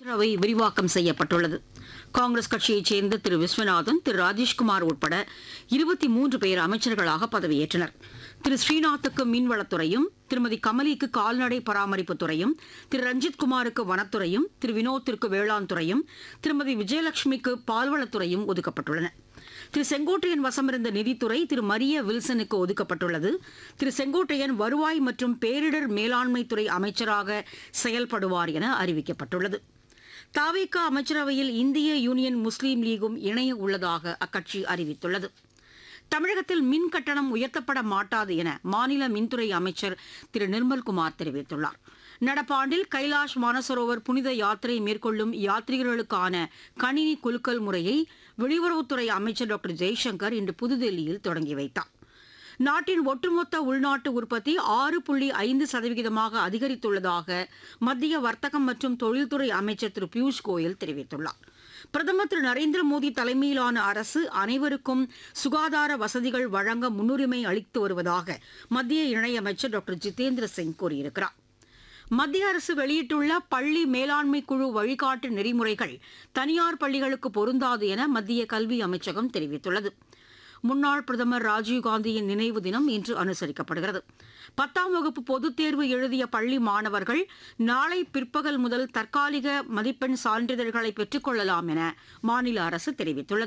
அவை விரிவாக்கம் செய்யப்பட்டுள்ளது காங்கிரஸ் கட்சியைச் சேர்ந்த திரு விஸ்வநாதன் திரு ராஜேஷ்குமார் உட்பட இருபத்தி மூன்று பேர் அமைச்சர்களாக பதவியேற்றனர் திரு ஸ்ரீநாத்துக்கு மீன்வளத்துறையும் திருமதி கமலிக்கு கால்நடை பராமரிப்புத் துறையும் திரு ரஞ்சித் குமாருக்கு வனத்துறையும் திரு வினோத்திற்கு வேளாண் துறையும் திருமதி விஜயலட்சுமிக்கு பால்வளத்துறையும் ஒதுக்கப்பட்டுள்ளன திரு செங்கோட்டையன் வசமிருந்த நிதித்துறை திரு மரிய வில்சனுக்கு ஒதுக்கப்பட்டுள்ளது திரு செங்கோட்டையன் வருவாய் மற்றும் பேரிடர் மேலாண்மைத் துறை அமைச்சராக செயல்படுவார் என அறிவிக்கப்பட்டுள்ளது தாவேகா அமைச்சரவையில் இந்திய யூனியன் முஸ்லீம் லீகும் இணைய உள்ளதாக அக்கட்சி அறிவித்துள்ளது தமிழகத்தில் மின் கட்டணம் உயர்த்தப்பட மாட்டாது என மாநில மின்துறை அமைச்சர் திரு நிர்மல்குமார் தெரிவித்துள்ளார் நடப்பாண்டில் கைலாஷ் மானசரோவர் புனித யாத்திரை மேற்கொள்ளும் யாத்ரீகர்களுக்கான கணினி குலுக்கல் முறையை வெளியுறவுத்துறை அமைச்சர் டாக்டர் ஜெய்சங்கர் இன்று புதுதில்லியில் தொடங்கி வைத்தார் நாட்டின் ஒட்டுமொத்த உள்நாட்டு உற்பத்தி ஆறு புள்ளி ஐந்து சதவிகிதமாக அதிகரித்துள்ளதாக மத்திய வர்த்தகம் மற்றும் தொழில்துறை அமைச்சர் திரு பியூஷ் கோயல் தெரிவித்துள்ளார் பிரதமர் திரு நரேந்திர மோடி தலைமையிலான அரசு அனைவருக்கும் சுகாதார வசதிகள் வழங்க முன்னுரிமை அளித்து வருவதாக மத்திய இணையமைச்சர் டாக்டர் ஜிதேந்திர சிங் கூறியிருக்கிறார் மத்திய அரசு வெளியிட்டுள்ள பள்ளி மேலாண்மை குழு வழிகாட்டு நெறிமுறைகள் தனியார் பள்ளிகளுக்கு பொருந்தாது என மத்திய கல்வி அமைச்சகம் தெரிவித்துள்ளது முன்னாள் பிரதமர் ராஜீவ்காந்தியின் நினைவு தினம் இன்று அனுசரிக்கப்படுகிறது பத்தாம் வகுப்பு பொதுத் தேர்வு எழுதிய பள்ளி மாணவர்கள் நாளை பிற்பகல் முதல் தற்காலிக மதிப்பெண் சான்றிதழ்களை பெற்றுக் கொள்ளலாம் என மாநில அரசு தெரிவித்துள்ளது